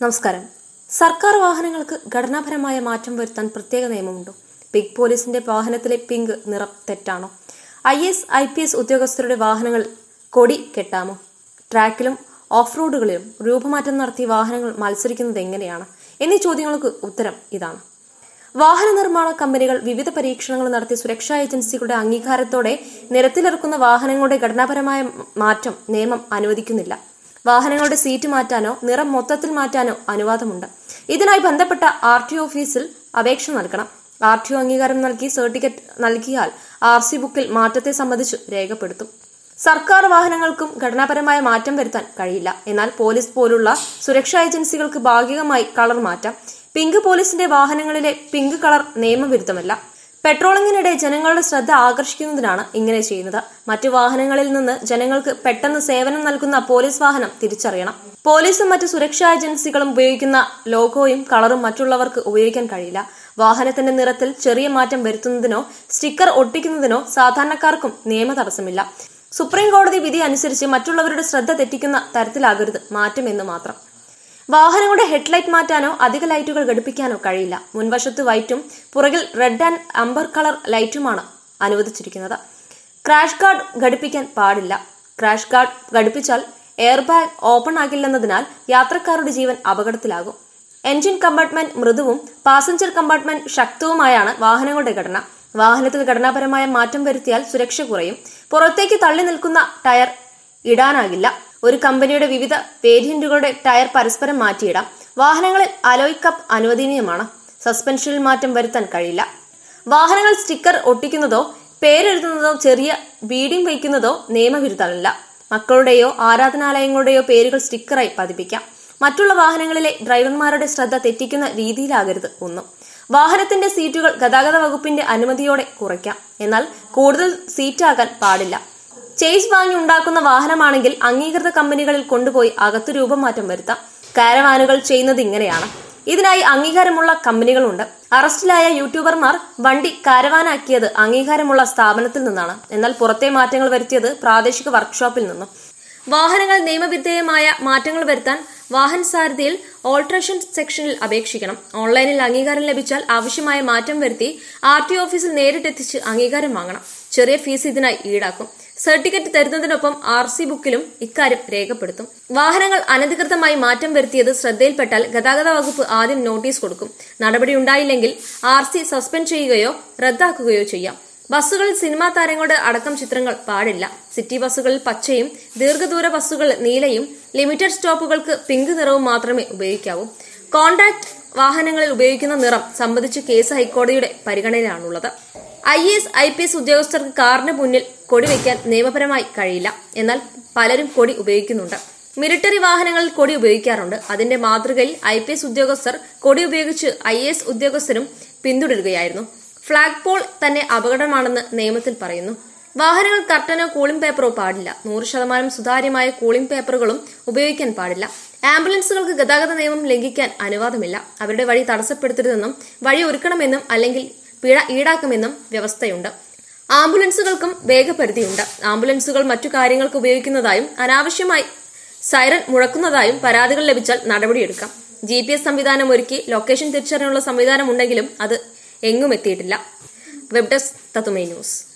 നമസ്കാരം സർക്കാർ വാഹനങ്ങൾക്ക് ഘടനാപരമായ മാറ്റം വരുത്താൻ പ്രത്യേക നിയമമുണ്ടോ പിങ്ക് പോലീസിന്റെ വാഹനത്തിലെ പിങ്ക് നിറം തെറ്റാണോ I S I P S ഉദ്യോഗസ്ഥരുടെ വാഹനങ്ങൾ കൊടി കെട്ടാമോ ട്രാക്കിലും ഓഫ് റോഡുകളിലും രൂപമാറ്റം നടത്തി വാഹനങ്ങൾ മത്സരിക്കുന്നത് എങ്ങനെയാണ് എന്നീ ചോദ്യങ്ങൾക്ക് ഉത്തരം ഇതാണ് വാഹന നിർമ്മാണ കമ്പനികൾ വിവിധ പരീക്ഷണങ്ങൾ നടത്തി സുരക്ഷാ ഏജൻസികളുടെ അംഗീകാരത്തോടെ നിരത്തിലിറക്കുന്ന വാഹനങ്ങളുടെ ഘടനാപരമായ മാറ്റം നിയമം അനുവദിക്കുന്നില്ല വാഹനങ്ങളുടെ സീറ്റ് മാറ്റാനോ നിറം മൊത്തത്തിൽ മാറ്റാനോ അനുവാദമുണ്ട് ഇതിനായി ബന്ധപ്പെട്ട ആർ ടി ഓഫീസിൽ അപേക്ഷ നൽകണം ആർ ടി ഒ അംഗീകാരം നൽകി സർട്ടിഫിക്കറ്റ് നൽകിയാൽ ആർ സി ബുക്കിൽ മാറ്റത്തെ സംബന്ധിച്ച് രേഖപ്പെടുത്തും സർക്കാർ വാഹനങ്ങൾക്കും ഘടനാപരമായ മാറ്റം വരുത്താൻ കഴിയില്ല എന്നാൽ പോലീസ് പോലുള്ള സുരക്ഷാ ഏജൻസികൾക്ക് ഭാഗികമായി കളർ മാറ്റാം പിങ്ക് പോലീസിന്റെ വാഹനങ്ങളിലെ പിങ്ക് കളർ നിയമവിരുദ്ധമല്ല പെട്രോളിങ്ങിനിടെ ജനങ്ങളുടെ ശ്രദ്ധ ആകർഷിക്കുന്നതിനാണ് ഇങ്ങനെ ചെയ്യുന്നത് മറ്റു വാഹനങ്ങളിൽ നിന്ന് ജനങ്ങൾക്ക് പെട്ടെന്ന് സേവനം നൽകുന്ന പോലീസ് വാഹനം തിരിച്ചറിയണം പോലീസും മറ്റു സുരക്ഷാ ഏജൻസികളും ഉപയോഗിക്കുന്ന ലോഗോയും കളറും മറ്റുള്ളവർക്ക് ഉപയോഗിക്കാൻ കഴിയില്ല വാഹനത്തിന്റെ നിറത്തിൽ ചെറിയ മാറ്റം വരുത്തുന്നതിനോ സ്റ്റിക്കർ ഒട്ടിക്കുന്നതിനോ സാധാരണക്കാർക്കും നിയമ തടസ്സമില്ല സുപ്രീം കോടതി വിധി അനുസരിച്ച് മറ്റുള്ളവരുടെ ശ്രദ്ധ തെറ്റിക്കുന്ന തരത്തിലാകരുത് മാറ്റം എന്ന് മാത്രം വാഹനങ്ങളുടെ ഹെഡ്ലൈറ്റ് മാറ്റാനോ അധിക ലൈറ്റുകൾ ഘടിപ്പിക്കാനോ കഴിയില്ല മുൻവശത്ത് വൈറ്റും പുറകിൽ റെഡ് ആൻഡ് അംബർ കളർ ലൈറ്റുമാണ് അനുവദിച്ചിരിക്കുന്നത് ക്രാഷ് ഗാർഡ് ഘടിപ്പിക്കാൻ പാടില്ല ക്രാഷ് ഗാർഡ് ഘടിപ്പിച്ചാൽ എയർ ബാഗ് ഓപ്പൺ ആകില്ലെന്നതിനാൽ യാത്രക്കാരുടെ ജീവൻ അപകടത്തിലാകും എഞ്ചിൻ കമ്പാർട്ട്മെന്റ് മൃദുവും പാസഞ്ചർ കമ്പാർട്ട്മെന്റ് ശക്തവുമായാണ് വാഹനങ്ങളുടെ ഘടന വാഹനത്തിൽ ഘടനാപരമായ മാറ്റം വരുത്തിയാൽ സുരക്ഷ കുറയും പുറത്തേക്ക് തള്ളി നിൽക്കുന്ന ടയർ ഇടാനാകില്ല ഒരു കമ്പനിയുടെ വിവിധ വേരിയന്റുകളുടെ ടയർ പരസ്പരം മാറ്റിയിടാം വാഹനങ്ങളിൽ അലോയ് കപ്പ് അനുവദനീയമാണ് സസ്പെൻഷനിൽ മാറ്റം വരുത്താൻ കഴിയില്ല വാഹനങ്ങൾ സ്റ്റിക്കർ ഒട്ടിക്കുന്നതോ പേരെഴുതുന്നതോ ചെറിയ ബീഡിംഗ് വയ്ക്കുന്നതോ നിയമവിരുദ്ധമല്ല മക്കളുടെയോ ആരാധനാലയങ്ങളുടെയോ പേരുകൾ സ്റ്റിക്കറായി പതിപ്പിക്കാം മറ്റുള്ള വാഹനങ്ങളിലെ ഡ്രൈവർമാരുടെ ശ്രദ്ധ തെറ്റിക്കുന്ന രീതിയിലാകരുത് ഒന്നും വാഹനത്തിന്റെ സീറ്റുകൾ ഗതാഗത വകുപ്പിന്റെ അനുമതിയോടെ കുറയ്ക്കാം എന്നാൽ കൂടുതൽ സീറ്റാകാൻ പാടില്ല ചേസ് വാങ്ങി ഉണ്ടാക്കുന്ന വാഹനമാണെങ്കിൽ അംഗീകൃത കമ്പനികളിൽ കൊണ്ടുപോയി അകത്തു രൂപമാറ്റം വരുത്താം കാരവാനുകൾ ചെയ്യുന്നത് ഇങ്ങനെയാണ് ഇതിനായി അംഗീകാരമുള്ള കമ്പനികളുണ്ട് അറസ്റ്റിലായ യൂട്യൂബർമാർ വണ്ടി കാരവാനാക്കിയത് അംഗീകാരമുള്ള സ്ഥാപനത്തിൽ നിന്നാണ് എന്നാൽ പുറത്തെ മാറ്റങ്ങൾ വരുത്തിയത് പ്രാദേശിക വർക്ക്ഷോപ്പിൽ നിന്നും വാഹനങ്ങൾ നിയമവിധേയമായ മാറ്റങ്ങൾ വരുത്താൻ വാഹൻ സാരഥിയിൽ ഓൾട്രേഷൻ സെക്ഷനിൽ അപേക്ഷിക്കണം ഓൺലൈനിൽ അംഗീകാരം ലഭിച്ചാൽ ആവശ്യമായ മാറ്റം വരുത്തി ആർ ടി ഓഫീസിൽ നേരിട്ടെത്തിച്ച് അംഗീകാരം വാങ്ങണം ചെറിയ ഫീസ് ഇതിനായി ഈടാക്കും സർട്ടിഫിക്കറ്റ് തരുന്നതിനൊപ്പം ആർ സി ബുക്കിലും ഇക്കാര്യം രേഖപ്പെടുത്തും വാഹനങ്ങൾ അനധികൃതമായി മാറ്റം വരുത്തിയത് ശ്രദ്ധയിൽപ്പെട്ടാൽ ഗതാഗത വകുപ്പ് ആദ്യം നോട്ടീസ് കൊടുക്കും നടപടിയുണ്ടായില്ലെങ്കിൽ ആർ സി സസ്പെൻഡ് ചെയ്യുകയോ റദ്ദാക്കുകയോ ചെയ്യാം ബസ്സുകളിൽ സിനിമാ താരങ്ങളുടെ അടക്കം ചിത്രങ്ങൾ പാടില്ല സിറ്റി ബസ്സുകളിൽ പച്ചയും ദീർഘദൂര ബസ്സുകളിൽ നീലയും ലിമിറ്റഡ് സ്റ്റോപ്പുകൾക്ക് പിങ്ക് നിറവും മാത്രമേ ഉപയോഗിക്കാവൂ കോൺടാക്ട് വാഹനങ്ങളിൽ ഉപയോഗിക്കുന്ന നിറം സംബന്ധിച്ച് കേസ് ഹൈക്കോടതിയുടെ പരിഗണനയിലാണുള്ളത് I S I P S ഉദ്യോഗസ്ഥർക്ക് കാറിന് മുന്നിൽ കൊടി വയ്ക്കാൻ നിയമപരമായി കഴിയില്ല എന്നാൽ പലരും കൊടി ഉപയോഗിക്കുന്നുണ്ട് മിലിറ്ററി വാഹനങ്ങളിൽ കൊടി ഉപയോഗിക്കാറുണ്ട് അതിന്റെ മാതൃകയിൽ ഐ പി എസ് ഉദ്യോഗസ്ഥർ കൊടി ഉപയോഗിച്ച് ഐ എസ് ഉദ്യോഗസ്ഥരും പിന്തുടരുകയായിരുന്നു ഫ്ളാഗ് പോൾ തന്നെ അപകടമാണെന്ന് നിയമത്തിൽ പറയുന്നു വാഹനങ്ങൾ കർട്ടനോ കൂളിംഗ് പേപ്പറോ പാടില്ല നൂറ് ശതമാനം സുതാര്യമായ കൂളിംഗ് പേപ്പറുകളും ഉപയോഗിക്കാൻ പാടില്ല ആംബുലൻസുകൾക്ക് ഗതാഗത നിയമം ലംഘിക്കാൻ അനുവാദമില്ല അവരുടെ വഴി തടസ്സപ്പെടുത്തരുതെന്നും വഴി ഒരുക്കണമെന്നും അല്ലെങ്കിൽ പിഴ ഈടാക്കുമെന്നും വ്യവസ്ഥയുണ്ട് ആംബുലൻസുകൾക്കും വേഗപരിധിയുണ്ട് ആംബുലൻസുകൾ മറ്റു കാര്യങ്ങൾക്ക് ഉപയോഗിക്കുന്നതായും അനാവശ്യമായി സൈറൻ മുഴക്കുന്നതായും പരാതികൾ ലഭിച്ചാൽ നടപടിയെടുക്കാം ജി പി എസ് സംവിധാനം ഒരുക്കി ലൊക്കേഷൻ തിരിച്ചറിയാനുള്ള സംവിധാനം ഉണ്ടെങ്കിലും അത് എങ്ങും എത്തിയിട്ടില്ല വെബ് ഡെസ്ക് തത്തുമേ ന്യൂസ്